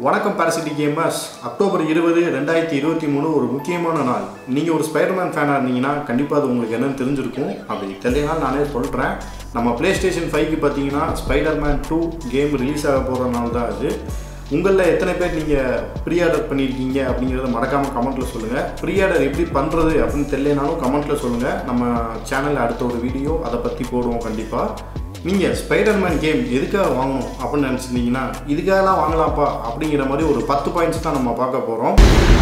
வணக்கம் பாரசிட்டி gamers October இருபது ரெண்டாயிரத்தி இருபத்தி மூணு ஒரு முக்கியமான நாள் நீங்கள் ஒரு ஸ்பைடர்மேன் ஃபேனாக இருந்தீங்கன்னா கண்டிப்பாக அது உங்களுக்கு என்னன்னு தெரிஞ்சிருக்கும் அப்படி தெரியலாம் நானே சொல்கிறேன் நம்ம ப்ளே ஸ்டேஷன் ஃபைவ்க்கு பார்த்தீங்கன்னா ஸ்பைடர்மேன் டூ கேம் ரிலீஸ் ஆக போகிற நாள் தான் அது உங்களில் எத்தனை பேர் நீங்கள் ப்ரீ ஆர்டர் பண்ணியிருக்கீங்க அப்படிங்கிறத மறக்காமல் கமெண்ட்டில் சொல்லுங்கள் ப்ரீ ஆர்டர் எப்படி பண்ணுறது அப்படின்னு தெரியலனாலும் கமெண்ட்டில் சொல்லுங்கள் நம்ம சேனலில் அடுத்த ஒரு வீடியோ அதை பற்றி போடுவோம் கண்டிப்பாக நீங்கள் ஸ்பைடர்மேன் கேம் எதுக்காக வாங்கணும் அப்படின்னு நினச்சிருந்தீங்கன்னா இதுக்காகலாம் வாங்கலாம்ப்பா அப்படிங்கிற மாதிரி ஒரு பத்து பாயிண்ட்ஸ் தான் நம்ம பார்க்க போகிறோம்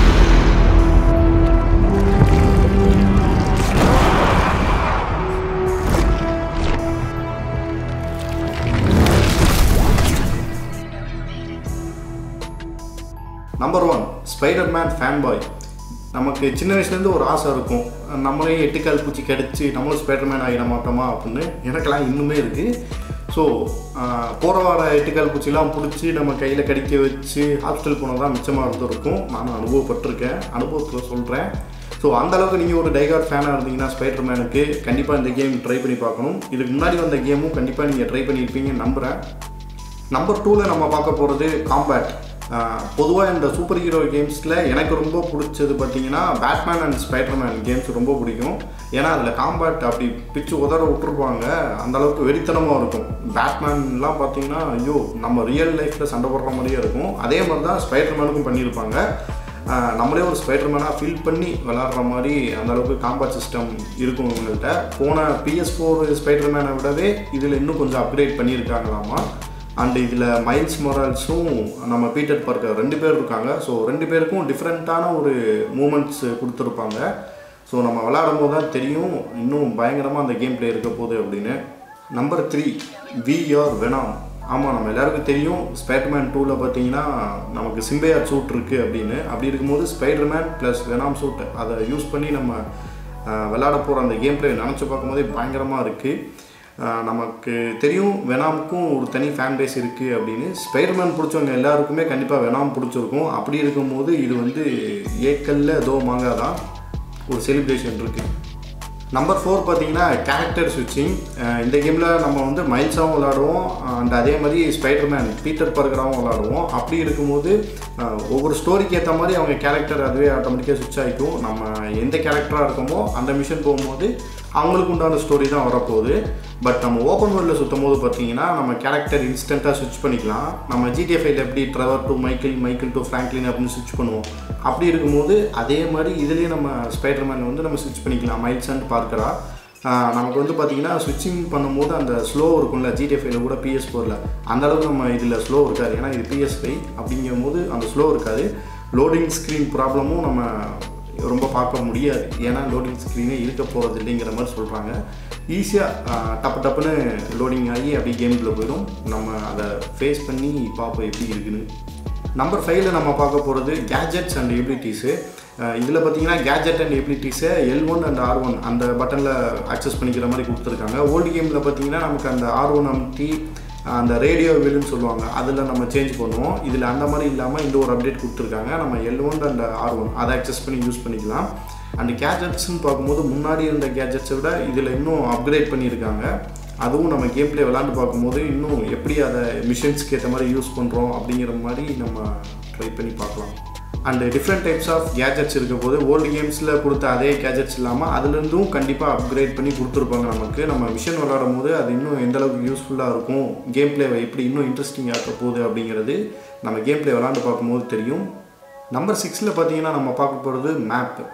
number one Spiderman fan boy நமக்கு சின்ன வயசுலேருந்து ஒரு ஆசை இருக்கும் நம்மளே எட்டுக்கால் பூச்சி கடிச்சு நம்மளும் ஸ்பைடர்மேன் ஆகிட மாட்டோமா அப்படின்னு எனக்கெல்லாம் இன்னுமே இருக்குது ஸோ போகிற வார எட்டுக்கால் பூச்சிலாம் பிடிச்சி நம்ம கையில் கடிக்க வச்சு ஹாஸ்பிட்டல் போனால் தான் மிச்சமாக இருந்திருக்கும் நானும் அனுபவப்பட்டிருக்கேன் அனுபவத்தில் சொல்கிறேன் ஸோ அந்தளவுக்கு நீங்கள் ஒரு டைகார்ட் ஃபேனாக இருந்தீங்கன்னா ஸ்பைடர்மேனுக்கு கண்டிப்பாக இந்த கேம் ட்ரை பண்ணி பார்க்கணும் இதுக்கு முன்னாடி வந்த கேமும் கண்டிப்பாக நீங்கள் ட்ரை பண்ணியிருப்பீங்கன்னு நம்புகிறேன் நம்பர் டூவில் நம்ம பார்க்க போகிறது காம்பேட் பொதுவாக இந்த சூப்பர் ஹீரோ கேம்ஸில் எனக்கு ரொம்ப பிடிச்சது பார்த்தீங்கன்னா பேட்மேன் அண்ட் ஸ்பைடர்மேன் கேம்ஸ் ரொம்ப பிடிக்கும் ஏன்னா அதில் காம்பேட் அப்படி பிச்சு உதற விட்டுருப்பாங்க அந்த அளவுக்கு வெறித்தனமாக இருக்கும் பேட்மேன்லாம் பார்த்தீங்கன்னா ஐயோ நம்ம ரியல் லைஃப்பில் சண்டை போடுற மாதிரியே இருக்கும் அதே மாதிரி தான் ஸ்பைடர்மேனுக்கும் பண்ணியிருப்பாங்க ஆஹ் நம்மளே ஒரு ஸ்பைடர்மேனாக ஃபீல் பண்ணி விளாட்ற மாதிரி அந்த அளவுக்கு காம்பேட் சிஸ்டம் இருக்கும் இவங்கள்ட்ட போன பிஎஸ் ஃபோர் ஸ்பைடர்மேனை விடவே இதில் இன்னும் கொஞ்சம் அப்கிரேட் பண்ணியிருக்காங்களாமா அண்ட் இதில் மைல்ஸ் மொரால்ஸும் நம்ம பீட்டர் பார்க்கர் ரெண்டு பேர் இருக்காங்க ஸோ ரெண்டு பேருக்கும் டிஃப்ரெண்ட்டான ஒரு மூமெண்ட்ஸ் கொடுத்துருப்பாங்க ஸோ நம்ம விளாடும் போது தான் தெரியும் இன்னும் பயங்கரமாக அந்த கேம் ப்ளே இருக்க போகுது அப்படின்னு number three we are Venom ஆமாம் நம்ம எல்லாருக்கும் தெரியும் ஸ்பைடர்மேன் டூவில் பார்த்தீங்கன்னா நமக்கு சிம்பையார் சூட் இருக்குது அப்படின்னு அப்படி இருக்கும்போது ஸ்பைடர்மேன் ப்ளஸ் வெனாம் சூட் அதை யூஸ் பண்ணி நம்ம ஆஹ், விளாட போகிற அந்த கேம் ப்ளே நினச்சி பார்க்கும்போதே பயங்கரமாக இருக்குது ஆஹ் நமக்கு தெரியும் வெனாமுக்கும் ஒரு தனி ஃபேன் பேஸ் இருக்குது அப்படின்னு ஸ்பைடர்மேன் பிடிச்சவங்க எல்லாருக்குமே கண்டிப்பாக வெனாம் பிடிச்சிருக்கும் அப்படி இருக்கும்போது இது வந்து ஏக்கல்ல ஏதோ மாங்காய் தான் ஒரு செலிப்ரேஷன் இருக்குது நம்பர் ஃபோர் பார்த்தீங்கன்னா கேரக்டர் ஸ்விட்சிங் இந்த கேமில் நம்ம வந்து மைல்ஸாகவும் விளாடுவோம் அண்ட் அதே மாதிரி ஸ்பைடர்மேன் பீட்டர் பர்கராகவும் விளாடுவோம் அப்படி இருக்கும்போது அஹ், ஒவ்வொரு ஸ்டோரிக்கு ஏற்ற மாதிரி அவங்க கேரக்டர் அதுவே ஆட்டோமேட்டிக்காக ஸ்விட்ச் ஆகிக்கும் நம்ம எந்த கேரக்டராக இருக்கோமோ அந்த மிஷன் போகும்போது அவங்களுக்கு உண்டான ஸ்டோரி தான் வரப்போகுது பட் நம்ம ஓப்பன் வேர்ல்டில் சுற்றும் போது பார்த்தீங்கன்னா நம்ம கேரக்டர் இன்ஸ்டண்ட்டாக ஸ்விட்ச் பண்ணிக்கலாம் நம்ம ஜிடிஎஃப்ஐல எப்படி Trevor to Michael Michael to Franklin அப்படின்னு ஸ்விட்ச் பண்ணுவோம் அப்படி இருக்கும்போது அதே மாதிரி இதுலேயே நம்ம ஸ்பைடர்மேன் வந்து நம்ம ஸ்விட்ச் பண்ணிக்கலாம் மைல்ஸ் அண்ட் பார்க்கரா நமக்கு வந்து பார்த்தீங்கன்னா ஸ்விட்சிங் பண்ணும்போது அந்த ஸ்லோ இருக்கும்ல ஜிடிஎஃப்ஐல கூட பிஎஸ் ஃபோரில் அந்த அளவுக்கு நம்ம இதில் ஸ்லோ இருக்காது ஏன்னா இது பிஎஸ் ஃபைவ் அப்படிங்கும்போது அந்த ஸ்லோ இருக்காது லோடிங் ஸ்க்ரீன் ப்ராப்ளமும் நம்ம ரொம்ப பார்க்க முடியாது ஏன்னா லோடிங் ஸ்க்ரீனே இருக்க போகிறது இல்லைங்கிற மாதிரி சொல்கிறாங்க ஈஸியாக டப்பு டப்புன்னு லோடிங் ஆகி அப்படியே கேமுக்குள்ளே போயிடும் நம்ம அதை ஃபேஸ் பண்ணி பார்ப்போம் எப்படி இருக்குன்னு நம்பர் ஃபைவ்ல நம்ம பார்க்க போகிறது கேஜெட்ஸ் அண்ட் எபிலிட்டிஸு இதில் பார்த்தீங்கன்னா கேஜெட் அண்ட் எபிலிட்டிஸை L one and R one அந்த பட்டனில் அக்சஸ் பண்ணிக்கிற மாதிரி கொடுத்துருக்காங்க ஓல்டு கேமில் பார்த்தீங்கன்னா நமக்கு அந்த ஆர் ஒன் அமுத்தி அந்த ரேடியோ வில்லுன்னு சொல்லுவாங்க அதில் நம்ம சேஞ்ச் பண்ணுவோம் இதில் அந்த மாதிரி இல்லாமல் இந்த ஒரு அப்டேட் கொடுத்துருக்காங்க நம்ம L one and R one அதை அக்சஸ் பண்ணி யூஸ் பண்ணிக்கலாம் அண்ட் கேஜெட்ஸ்னு பார்க்கும்போது முன்னாடி இருந்த கேஜெட்ஸை விட இதில் இன்னும் அப்கிரேட் பண்ணியிருக்காங்க அதுவும் நம்ம கேம் ப்ளே விளாண்டு பார்க்கும்போது இன்னும் எப்படி அதை மிஷின்ஸ்க்கு ஏற்ற மாதிரி யூஸ் பண்ணுறோம் அப்படிங்கிற மாதிரி நம்ம ட்ரை பண்ணி பார்க்கலாம் and different types of gadgets இருக்க போது ஓல்டு கேம்ஸில் கொடுத்த அதே கேஜெட்ஸ் இல்லாமல் அதுலேருந்தும் கண்டிப்பாக அப்கிரேட் பண்ணி கொடுத்துருப்பாங்க நமக்கு நம்ம மிஷன் விளாடும் போது அது இன்னும் எந்த அளவுக்கு யூஸ்ஃபுல்லாக இருக்கும் கேம் ப்ளேவை எப்படி இன்னும் இன்ட்ரெஸ்டிங்காக இருக்க போகுது அப்படிங்கிறது நம்ம கேம் ப்ளே விளாண்டு பார்க்கும்போது தெரியும் நம்பர் சிக்ஸில் பார்த்தீங்கன்னா நம்ம பார்க்க போகிறது மேப்பு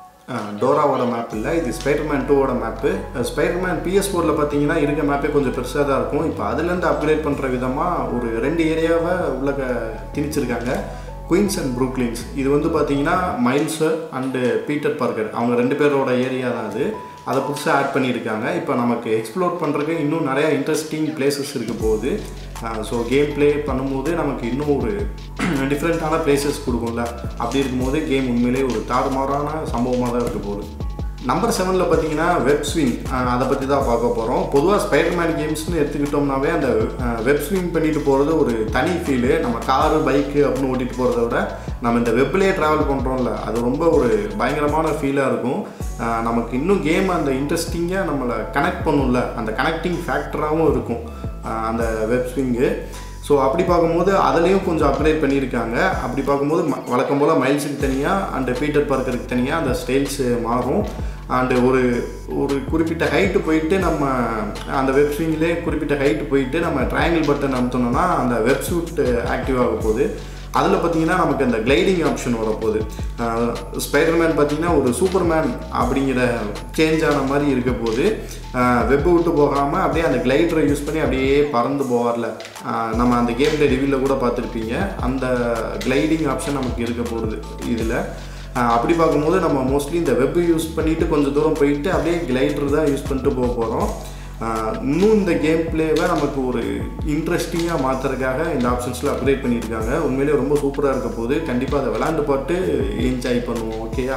டோராவோட மேப் இல்லை இது ஸ்பைடர்மேன் டூவோட மேப்பு ஸ்பைடர்மேன் பிஎஸ் ஃபோரில் பார்த்தீங்கன்னா இருக்க மேப்பே கொஞ்சம் பெருசாக தான் இருக்கும் இப்போ அதுலேருந்து அப்கிரேட் பண்ணுற விதமாக ஒரு ரெண்டு ஏரியாவை உள்ள திணிச்சிருக்காங்க குயின்ஸ் அண்ட் ப்ரூக்லின்ஸ் இது வந்து பார்த்தீங்கன்னா மைல்ஸ் அண்டு பீட்டர் பார்க்கர் அவங்க ரெண்டு பேரோட ஏரியா தான் அது அதை புதுசாக ஆட் பண்ணியிருக்காங்க இப்போ நமக்கு எக்ஸ்ப்ளோர் பண்ணுறதுக்கு இன்னும் நிறையா இன்ட்ரெஸ்டிங் பிளேசஸ் இருக்க போகுது ஸோ கேம் ப்ளே பண்ணும்போது நமக்கு இன்னும் ஒரு டிஃப்ரெண்ட்டான பிளேசஸ் கொடுக்கும்ல அப்படி இருக்கும்போது கேம் உண்மையிலே ஒரு தாறுமாறான சம்பவமாக தான் இருக்க போகுது நம்பர் செவனில் பார்த்தீங்கன்னா வெப் ஸ்விங் அதை பற்றி தான் பார்க்க போகிறோம் பொதுவாக ஸ்பைடர்மேன் கேம்ஸ்னு எடுத்துக்கிட்டோம்னாவே அந்த வெப் ஸ்விங் பண்ணிட்டு போகிறது ஒரு தனி ஃபீலு நம்ம காரு பைக்கு அப்படின்னு ஓட்டிகிட்டு போகிறத விட நம்ம இந்த வெப்லேயே ட்ராவல் பண்ணுறோம்ல அது ரொம்ப ஒரு பயங்கரமான ஃபீலாக இருக்கும் அஹ் நமக்கு இன்னும் கேம் அந்த இன்ட்ரெஸ்டிங்காக நம்மளை கனெக்ட் பண்ணும்ல அந்த கனெக்டிங் ஃபேக்டராகவும் இருக்கும் அஹ் அந்த வெப் ஸ்விங்கு ஸோ அப்படி பார்க்கும்போது அதுலேயும் கொஞ்சம் அப்கிரேட் பண்ணியிருக்காங்க அப்படி பார்க்கும்போது ம- வழக்கம் போல் மைல்ஸுக்கு தனியாக அண்டு பீட்டர் பார்க்கருக்கு தனியாக அந்த ஸ்டைல்ஸ் மாறும் அண்டு ஒரு ஒரு குறிப்பிட்ட ஹைட்டு போயிட்டு நம்ம அந்த வெப் ஸ்விங்லேயே குறிப்பிட்ட ஹைட்டு போயிட்டு நம்ம ட்ரையாங்கிள் பட்டன் அமுத்தோம்னா அந்த வெப் சூட் ஆக்டிவ் ஆக போகுது அதில் பார்த்தீங்கன்னா நமக்கு அந்த கிளைடிங் ஆப்ஷன் வரப்போகுது ஸ்பைடர்மேன் பார்த்தீங்கன்னா ஒரு சூப்பர்மேன் அப்படிங்கிற சேஞ்ச் ஆன மாதிரி இருக்க போது வெப்பு விட்டு போகாமல் அப்படியே அந்த கிளைடரை யூஸ் பண்ணி அப்படியே பறந்து போவார்ல ஆஹ் நம்ம அந்த கேம் ரிவியூவில் கூட பார்த்துருப்பீங்க அந்த கிளைடிங் ஆப்ஷன் நமக்கு இருக்க போகுது இதில் அப்படி பார்க்கும்போது நம்ம மோஸ்ட்லி இந்த வெப் யூஸ் பண்ணிட்டு கொஞ்சம் தூரம் போயிட்டு அப்படியே கிளைடர் தான் யூஸ் பண்ணிட்டு போக போகிறோம் இன்னும் இந்த கேம் பிளேவை நமக்கு ஒரு இன்ட்ரெஸ்டிங்காக மாற்றுறதுக்காக இந்த ஆப்ஷன்ஸில் அப்கிரேட் பண்ணியிருக்காங்க உண்மையிலேயே ரொம்ப சூப்பராக இருக்க போது கண்டிப்பாக அதை விளாண்டு பார்த்து என்ஜாய் பண்ணுவோம் ஓகேயா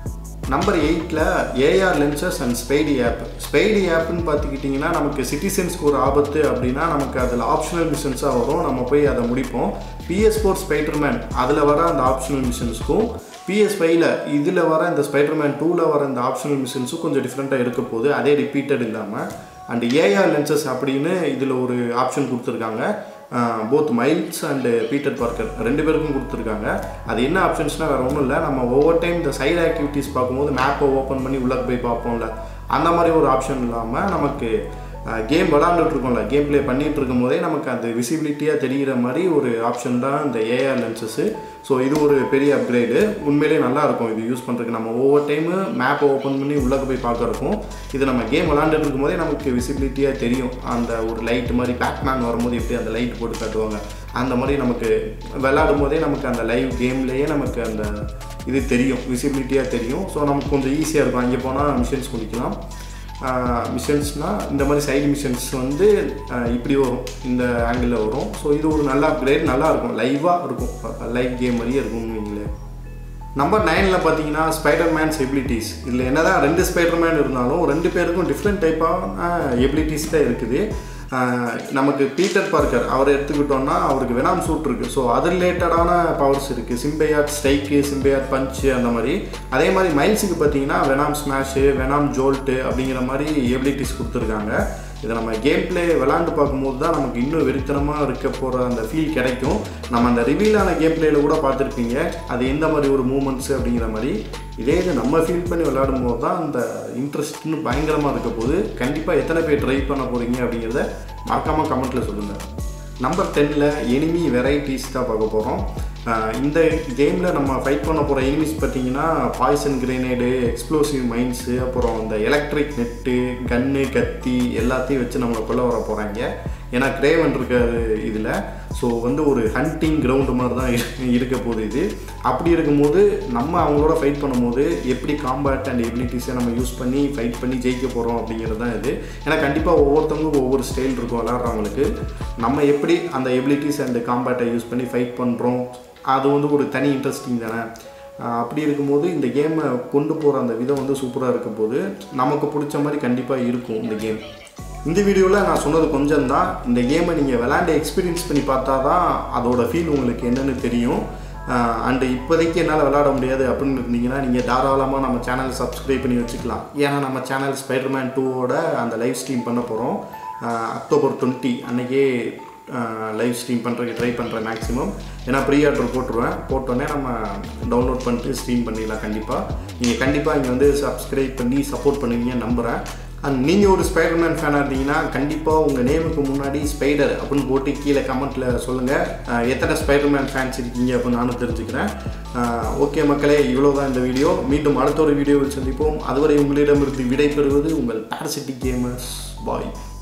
நம்பர் எயிட்டில் AR lenses and Spidey app Spidey ஆப்னு பார்த்துக்கிட்டிங்கன்னா நமக்கு சிட்டிசன்ஸ்க்கு ஒரு ஆபத்து அப்படின்னா நமக்கு அதில் ஆப்ஷனல் மிஷன்ஸாக வரும் நம்ம போய் அதை முடிப்போம் பிஎஸ் ஃபோர் ஸ்பைடர்மேன் அதில் வர அந்த ஆப்ஷனல் மிஷன்ஸ்க்கும் பிஎஸ் ஃபைவ்ல இதில் வர இந்த ஸ்பைடர்மேன் டூவில் வர இந்த ஆப்ஷனல் மிஷன்ஸும் கொஞ்சம் டிஃப்ரெண்ட்டாக இருக்க போகுது அதே ரிப்பீட்டட் இல்லாமல் அண்ட் ஏஆர் லென்சஸ் அப்படின்னு இதில் ஒரு ஆப்ஷன் கொடுத்துருக்காங்க both Miles and Peter Parker ரெண்டு பேருக்கும் கொடுத்துருக்காங்க அது என்ன ஆப்ஷன்ஸ்னால் வேறு ஒன்றும் இல்லை நம்ம ஒவ்வொரு டைம் இந்த சைடு ஆக்டிவிட்டீஸ் பார்க்கும்போது மேப்பை ஓப்பன் பண்ணி உள்ளே போய் பார்ப்போம்ல அந்த மாதிரி ஒரு ஆப்ஷன் இல்லாமல் நமக்கு கேம் விளாண்டுட்டு இருக்கோம்ல கேம் ப்ளே பண்ணிட்டு இருக்கும் போதே நமக்கு அந்த விசிபிலிட்டியாக தெரிகிற மாதிரி ஒரு ஆப்ஷன் தான் இந்த ஏஆர் லென்சஸ்ஸு ஸோ இது ஒரு பெரிய அப்கிரேடு உண்மையிலேயே நல்லா இருக்கும் இது யூஸ் பண்ணுறதுக்கு நம்ம ஒவ்வொரு டைமு மேப்பை ஓப்பன் பண்ணி உள்ளே போய் பார்க்கறக்கும் இது நம்ம கேம் விளாண்டுட்டு இருக்கும் போதே நமக்கு விசிபிலிட்டியாக தெரியும் அந்த ஒரு லைட் மாதிரி பேட்மேன் வரும்போது எப்படி அந்த லைட் போட்டு காட்டுவாங்க அந்த மாதிரி நமக்கு விளாடும் போதே நமக்கு அந்த லைவ் கேம்லேயே நமக்கு அந்த இது தெரியும் விசிபிலிட்டியாக தெரியும் ஸோ நமக்கு கொஞ்சம் ஈஸியாக இருக்கும் அங்கே போனால் மிஷின்ஸ் முடிக்கலாம் மிஷன்ஸ்னால் இந்த மாதிரி சைடு மிஷன்ஸ் வந்து ஆஹ் இப்படி வரும் இந்த ஆங்கிளில் வரும் ஸோ இது ஒரு நல்ல அப்கிரேட் நல்லா இருக்கும் லைவாக இருக்கும் லைவ் கேம் மாதிரியே இருக்கும்னு வைங்களேன் நம்பர் நைனில் பார்த்தீங்கன்னா ஸ்பைடர்மேன்ஸ் எபிலிட்டிஸ் இதில் என்னதான் ரெண்டு ஸ்பைடர்மேன் இருந்தாலும் ரெண்டு பேருக்கும் டிஃப்ரெண்ட் டைப்பான எபிலிட்டிஸ் தான் இருக்குது ஆஹ் நமக்கு பீட்டர் பார்க்கர் அவரை எடுத்துக்கிட்டோம்னா அவருக்கு வெனாம் சூட் இருக்குது ஸோ அது ரிலேட்டடான பவர்ஸ் இருக்குது சிம்பையாட் ஸ்ட்ரைக்கு சிம்பையாட் பஞ்சு அந்த மாதிரி அதே மாதிரி மைல்ஸுக்கு பார்த்தீங்கன்னா வெனாம் ஸ்மாஷு வெனாம் ஜோல்ட்டு அப்படிங்கிற மாதிரி எபிலிட்டிஸ் கொடுத்துருக்காங்க இதை நம்ம கேம் பிளே விளாண்டு பார்க்கும்போது தான் நமக்கு இன்னும் வெறித்தனமாக இருக்க போகிற அந்த ஃபீல் கிடைக்கும் நம்ம அந்த ரிவீலான கேம் பிளேயில் கூட பார்த்துருப்பீங்க அது எந்த மாதிரி ஒரு மூமெண்ட்ஸு அப்படிங்கிற மாதிரி இதே இது நம்ம ஃபீல் பண்ணி விளையாடும் போது தான் அந்த இன்ட்ரெஸ்ட்னு பயங்கரமாக இருக்க போது கண்டிப்பாக எத்தனை பேர் ட்ரை பண்ண போகிறீங்க அப்படிங்கிறத மறக்காமல் கமெண்ட்டில் சொல்லுங்கள் நம்பர் டென்னில் எனிமி வெரைட்டிஸ் தான் பார்க்க போகிறோம் இந்த கேமில் நம்ம ஃபைட் பண்ண போகிற எனிமிஸ் பார்த்தீங்கன்னா பாய்சன் கிரேனேடு எக்ஸ்ப்ளோசிவ் மைன்ஸு அப்புறம் இந்த எலக்ட்ரிக் நெட்டு கன்னு கத்தி எல்லாத்தையும் வச்சு நம்மளை கொல்ல வர போகிறாங்க ஏன்னா கிரேவன் இருக்காரு இதில் ஸோ வந்து ஒரு ஹண்டிங் கிரவுண்டு மாதிரி தான் இரு- இருக்க போகுது இது அப்படி இருக்கும்போது நம்ம அவங்களோட ஃபைட் பண்ணும்போது எப்படி காம்பேட் அண்ட் எபிலிட்டிஸை நம்ம யூஸ் பண்ணி ஃபைட் பண்ணி ஜெயிக்க போகிறோம் அப்படிங்கிறது தான் இது ஏன்னா கண்டிப்பாக ஒவ்வொருத்தவங்களுக்கும் ஒவ்வொரு ஸ்டைல் இருக்கும் விளாட்றவங்களுக்கு நம்ம எப்படி அந்த எபிலிட்டிஸ் அண்ட் காம்பேட்டை யூஸ் பண்ணி ஃபைட் பண்ணுறோம் அது வந்து ஒரு தனி இன்ட்ரெஸ்டிங் தானே ஆஹ் அப்படி இருக்கும்போது இந்த கேமை கொண்டு போகிற அந்த விதம் வந்து சூப்பராக இருக்க போது நமக்கு பிடிச்ச மாதிரி கண்டிப்பாக இருக்கும் இந்த கேம் இந்த வீடியோவில் நான் சொன்னது கொஞ்சம் தான் இந்த கேமை நீங்கள் விளாண்டு எக்ஸ்பீரியன்ஸ் பண்ணி பார்த்தா தான் அதோட ஃபீல் உங்களுக்கு என்னென்னு தெரியும் அண்டு இப்போதைக்கு என்னால் விளாட முடியாது அப்படின்னு இருந்தீங்கன்னா நீங்கள் தாராளமாக நம்ம சேனலை சப்ஸ்கிரைப் பண்ணி வச்சுக்கலாம் ஏன்னா நம்ம சேனல் ஸ்பைடர்மேன் டூவோட அந்த லைவ் ஸ்ட்ரீம் பண்ண போகிறோம் அக்டோபர் டுவெண்ட்டி அன்றைக்கே லைவ் ஸ்ட்ரீம் பண்ணுறதுக்கு ட்ரை பண்ணுறேன் மேக்ஸிமம் ஏன்னா ப்ரீ ஆர்டர் போட்டுருவேன் போட்டோன்னே நம்ம டவுன்லோட் பண்ணிட்டு ஸ்ட்ரீம் பண்ணிடலாம் கண்டிப்பாக நீங்கள் கண்டிப்பாக இங்கே வந்து சப்ஸ்கிரைப் பண்ணி சப்போர்ட் பண்ணுவீங்கன்னு நம்புகிறேன் அண்ட் நீங்கள் ஒரு ஸ்பைடர்மேன் ஃபேனாக இருந்தீங்கன்னா கண்டிப்பாக உங்கள் நேமுக்கு முன்னாடி ஸ்பைடர் அப்படின்னு போட்டு கீழே கமெண்ட்டில் சொல்லுங்கள் எத்தனை ஸ்பைடர்மேன் ஃபேன்ஸ் இருக்கீங்க அப்படின்னு நானும் தெரிஞ்சுக்கிறேன் ஓகே மக்களே இவ்வளோ தான் இந்த வீடியோ மீண்டும் அடுத்த ஒரு வீடியோவில் சந்திப்போம் அதுவரை உங்களிடமிருந்து விடை பெறுவது உங்கள் பேரசிட்டிக் கேமர்ஸ் பாய்